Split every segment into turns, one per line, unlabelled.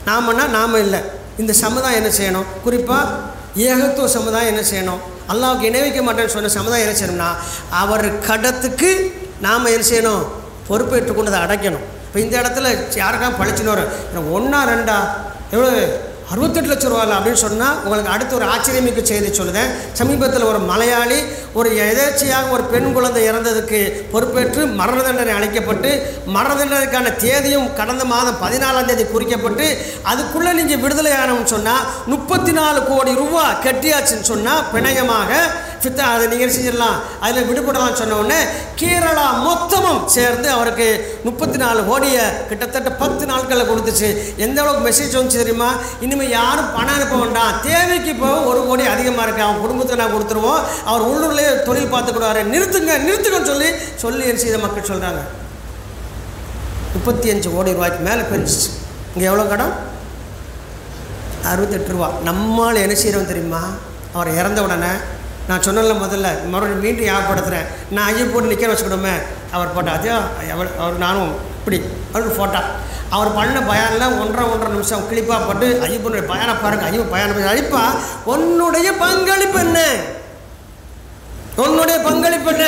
நாமன்னா நாம இல்லை இந்த சமுதாயம் என்ன செய்யணும் குறிப்பாக ஏகத்துவ சமுதாயம் என்ன செய்யணும் அல்லாவுக்கு இணைவிக்க மாட்டேன்னு சொன்ன சமுதாயம் என்ன செய்யணும்னா அவர் கடத்துக்கு நாம் என்ன செய்யணும் பொறுப்பேற்றுக் கொண்டு அதை அடைக்கணும் இப்போ இந்த இடத்துல யாருக்காக பழிச்சுன்னு வரும் ஒன்றா ரெண்டா எவ்வளோ அறுபத்தெட்டு லட்ச ரூபாயில் அப்படின்னு சொன்னால் உங்களுக்கு அடுத்து ஒரு ஆச்சரியமிக்க செய்தி சொல்லுதேன் சமீபத்தில் ஒரு மலையாளி ஒரு எதேச்சையாக ஒரு பெண் குழந்தை இறந்ததுக்கு பொறுப்பேற்று மரண தண்டனை அளிக்கப்பட்டு மரண தண்டனைக்கான தேதியும் கடந்த மாதம் பதினாலாம் தேதி குறிக்கப்பட்டு அதுக்குள்ளே நீங்கள் விடுதலை ஆகணும்னு சொன்னால் முப்பத்தி நாலு கோடி ரூபா கட்டியாச்சுன்னு சொன்னால் பிணையமாக ஃபித்தா அதை நீங்கள் செஞ்சிடலாம் அதில் விடுபடலாம் சொன்ன உடனே கேரளா மொத்தமும் சேர்ந்து அவருக்கு முப்பத்தி நாலு கோடியை கிட்டத்தட்ட பத்து நாட்களில் கொடுத்துச்சு எந்த அளவுக்கு மெசேஜ் வந்துச்சு தெரியுமா இனிமேல் யாரும் பணம் அனுப்ப வேண்டாம் தேவைக்கு இப்போ ஒரு கோடி அதிகமாக இருக்குது அவன் குடும்பத்துக்கு நான் கொடுத்துருவோம் அவர் உள்ளூர்லேயே தொழில் பார்த்துக்கிடுவாரு நிறுத்துங்க நிறுத்துங்கன்னு சொல்லி சொல்லி என்ன செய்த மக்கள் சொல்கிறாங்க முப்பத்தி அஞ்சு கோடி ரூபாய்க்கு மேலே பெருந்துச்சு இங்கே எவ்வளோ கடன் அறுபத்தெட்டு ரூபா நம்மால் என்ன செய்கிறோம் தெரியுமா அவர் இறந்த உடனே நான் சொன்னல முதல்ல மறுபடியும் மீண்டும் ஞாபகப்படுத்துகிறேன் நான் ஐயோ போட்டு நிற்க வச்சுக்கிடுமே அவர் போட்டா அதே அவர் அவர் நானும் இப்படி அவர் ஃபோட்டா அவர் பண்ண பயானில் ஒன்றரை ஒன்றரை நிமிஷம் கிளிப்பாக போட்டு ஐயப்பனுடைய பயானை பாருங்கள் ஐயோ பயான அழிப்பா உன்னுடைய பங்களிப்பு என்ன உன்னுடைய பங்களிப்பு என்ன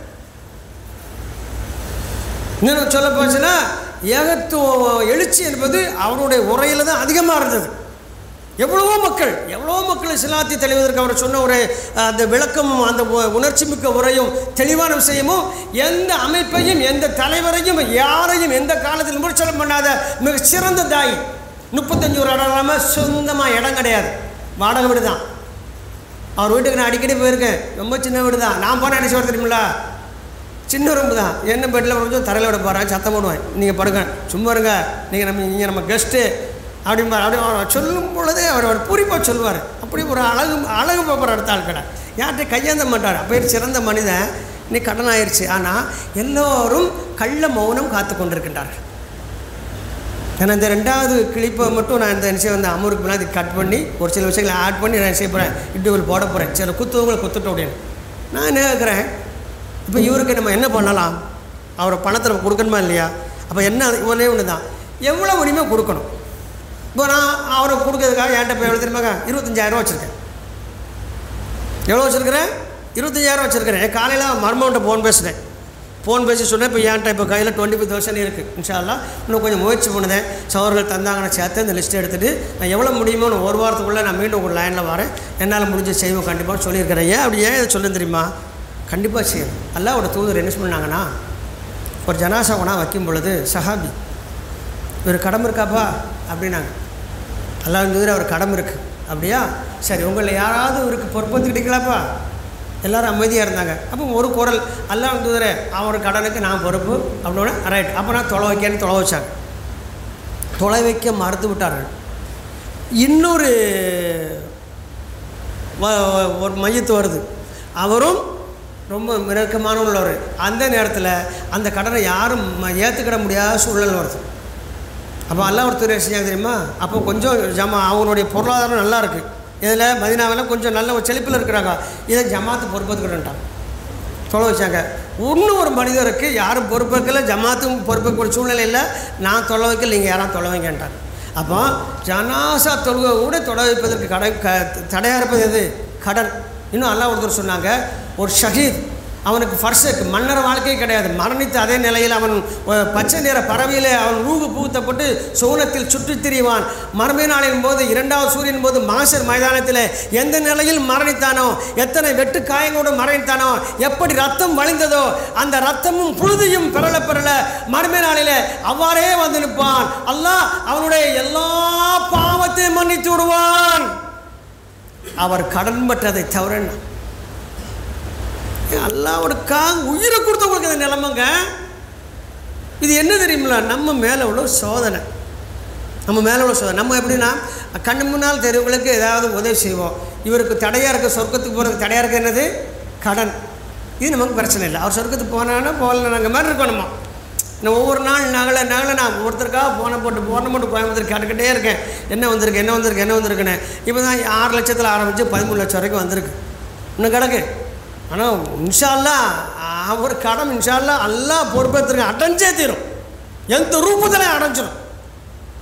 இன்னும் சொல்ல போச்சுன்னா ஏகத்துவ எழுச்சி என்பது அவருடைய உரையில் தான் அதிகமாக இருந்தது எவ்வளவோ மக்கள் எவ்வளவோ மக்கள் சிலாத்தி தெளிவதற்கு அவர் சொன்ன ஒரு அஹ், அந்த விளக்கமும் அந்த உ- உணர்ச்சி மிக்க உரையும் தெளிவான விஷயமும் எந்த அமைப்பையும் எந்த தலைவரையும் யாரையும் எந்த காலத்தில் விமர்சனம் பண்ணாத மிக சிறந்த தாய் முப்பத்தஞ்சு ஒரு இடம் இல்லாமல் சொந்தமாக இடம் கிடையாது வாடகை வீடு தான் அவர் வீட்டுக்கு நான் அடிக்கடி போயிருக்கேன் ரொம்ப சின்ன வீடு தான் நான் போன அடிச்சு வர தெரியுமில்ல சின்ன ரூம் தான் என்ன பெட்டில் கொஞ்சம் தரையில் விட போகிறேன் சத்தம் போடுவேன் நீங்கள் படுங்க சும்மா இருங்க நீங்கள் நம்ம நீங்கள் நம்ம கெஸ்ட்டு அப்படிம்பார் அப்படி அவர் சொல்லும் பொழுதே அவர் அவர் பூரிப்பாக சொல்லுவார் அப்படி ஒரு அழகு அழகு பார்ப்பார் அடுத்த ஆள் கடை யார்கிட்ட கையேந்த மாட்டார் அப்போ சிறந்த மனிதன் இன்னைக்கு கடன் ஆயிடுச்சு ஆனால் எல்லோரும் கள்ள மௌனம் காத்து கொண்டிருக்கின்றார்கள் ஏன்னா இந்த ரெண்டாவது கிளிப்பை மட்டும் நான் இந்த விஷயம் வந்து அமருக்கு முன்னாடி கட் பண்ணி ஒரு சில விஷயங்களை ஆட் பண்ணி நான் செய்ய போகிறேன் இட்டுகள் போட போகிறேன் சில குத்துவங்களை குத்துட்டோம் அப்படின்னு நான் என்ன கேட்குறேன் இப்போ இவருக்கு நம்ம என்ன பண்ணலாம் அவரை பணத்தை நம்ம கொடுக்கணுமா இல்லையா அப்போ என்ன ஒரே ஒன்று தான் எவ்வளோ முடியுமோ கொடுக்கணும் இப்போ நான் அவரை கொடுக்கறதுக்காக என்கிட்ட இப்போ எவ்வளோ தெரியுமாங்க இருபத்தஞ்சாயிரம் வச்சுருக்கேன் எவ்வளோ வச்சுருக்கிறேன் இருபத்தஞ்சாயிரம் வச்சுருக்கிறேன் காலையில் மர்மவன்ட்ட ஃபோன் பேசுகிறேன் ஃபோன் பேசி சொன்னேன் இப்போ என்கிட்ட இப்போ கையில் டுவெண்ட்டி ஃபைவ் தௌசண்ட் இருக்குது இன்ஷால்லா இன்னும் கொஞ்சம் முயற்சி பண்ணுதேன் சவர்கள் தந்தாங்கன்னு சேர்த்து அந்த லிஸ்ட் எடுத்துகிட்டு நான் எவ்வளோ முடியுமோ நான் ஒரு வாரத்துக்குள்ளே நான் மீண்டும் உங்கள் லைனில் வரேன் என்னால் முடிஞ்ச செய்வோம் கண்டிப்பாக சொல்லியிருக்கிறேன் ஏன் அப்படி ஏன் இதை சொல்ல தெரியுமா கண்டிப்பாக செய்யணும் அல்லாவோட தூதர் என்ன பண்ணாங்கன்னா ஒரு ஜனாசா உணா வைக்கும் பொழுது சஹாபி இவர் கடமை இருக்காப்பா அப்படின்னாங்க அல்லாஹ் தூதர் அவர் கடமை இருக்குது அப்படியா சரி உங்களில் யாராவது இவருக்கு பொறுப்பேற்றுக்கிட்டீங்களாப்பா எல்லாரும் அமைதியாக இருந்தாங்க அப்போ ஒரு குரல் அல்லாஹ் தூதரே அவர் கடனுக்கு நான் பொறுப்பு அப்படின்னா ரைட் அப்போ நான் தொலை வைக்கன்னு தொலை வச்சாங்க தொலை வைக்க மறுத்து விட்டார்கள் இன்னொரு வ- வ- ஒரு மையத்து வருது அவரும் ரொம்ப மிரக்கமான உள்ளவர் அந்த நேரத்தில் அந்த கடனை யாரும் ம- ஏற்றுக்கிட முடியாத சூழல் வருது அப்போ அல்லாஹ் ஒருத்தர் என்ன செஞ்சாங்க தெரியுமா அப்போ கொஞ்சம் ஜமா அவங்களுடைய பொருளாதாரம் நல்லா இருக்குது இதில் மதினாவில் கொஞ்சம் நல்ல ஒரு செழிப்பில் இருக்கிறாங்க இதை ஜமாத்து பொறுப்பேற்றுக்கிட்டான் தொலை வச்சாங்க இன்னும் ஒரு மனிதருக்கு யாரும் பொறுப்பேற்கல ஜமாத்தும் பொறுப்பேற்க ஒரு சூழ்நிலை இல்லை நான் தொலை வைக்கல நீங்கள் யாரும் தொலை வைங்கன்றாங்க அப்போ ஜனாசா தொழுகை கூட தொலை வைப்பதற்கு கடை க தடையாக இருப்பது எது கடன் இன்னும் அல்லாஹ் ஒருத்தர் சொன்னாங்க ஒரு ஷஹீத் அவனுக்கு ஃபர்ஸ்ட் மன்னர் வாழ்க்கை கிடையாது மரணித்த அதே நிலையில் அவன் அஹ், பச்சை நிற பறவையிலே அவன் ரூகு பூத்தப்பட்டு சோனத்தில் சுற்றித் திரிவான் மறுமை நாளின் போது இரண்டாவது சூரியன் போது மாசர் மைதானத்தில் எந்த நிலையில் மரணித்தானோ எத்தனை வெட்டு காயங்களோடு மரணித்தானோ எப்படி ரத்தம் வழிந்ததோ அந்த ரத்தமும் புழுதியும் பெறல பெறல மறுமை நாளில் அவ்வாறே வந்து நிற்பான் அல்லாஹ் அவனுடைய எல்லா பாவத்தையும் மன்னித்து விடுவான் அவர் கடன் பற்றதை தவிர என்ன? அல்லாவோட உயிரை கொடுத்தவங்களுக்கு இந்த நிலைமைங்க இது என்ன தெரியுங்களா நம்ம மேலே உள்ள ஒரு சோதனை நம்ம மேலே உள்ள சோதனை நம்ம எப்படின்னா கண்ணு முன்னால் தெருவுகளுக்கு ஏதாவது உதவி செய்வோம் இவருக்கு தடையாக இருக்க சொர்க்கத்துக்கு போகிறதுக்கு தடையாக இருக்க என்னது கடன் இது நமக்கு பிரச்சனை இல்லை அவர் சொர்க்கத்துக்கு போனான்னா போகல நாங்கள் மாதிரி இருக்கோம் நம்ம நான் ஒவ்வொரு நாள் நகலை நகலை நான் ஒருத்தருக்காக போனை போட்டு போனை போட்டு கோயம்புத்தூர் கேட்டுக்கிட்டே இருக்கேன் என்ன வந்திருக்கு என்ன வந்திருக்கு என்ன வந்திருக்குன்னு இப்போ தான் ஆறு லட்சத்தில் ஆரம்பித்து பதிமூணு லட்சம் வரைக்கும் வந்திருக்கு இன்னும் கிடக்கு ஆனால் இன்ஷால்லா அவர் கடன் இன்ஷால்லா எல்லாம் பொறுப்பேற்றுருங்க அடைஞ்சே தீரும் எந்த ரூபத்தில் அடைஞ்சிடும்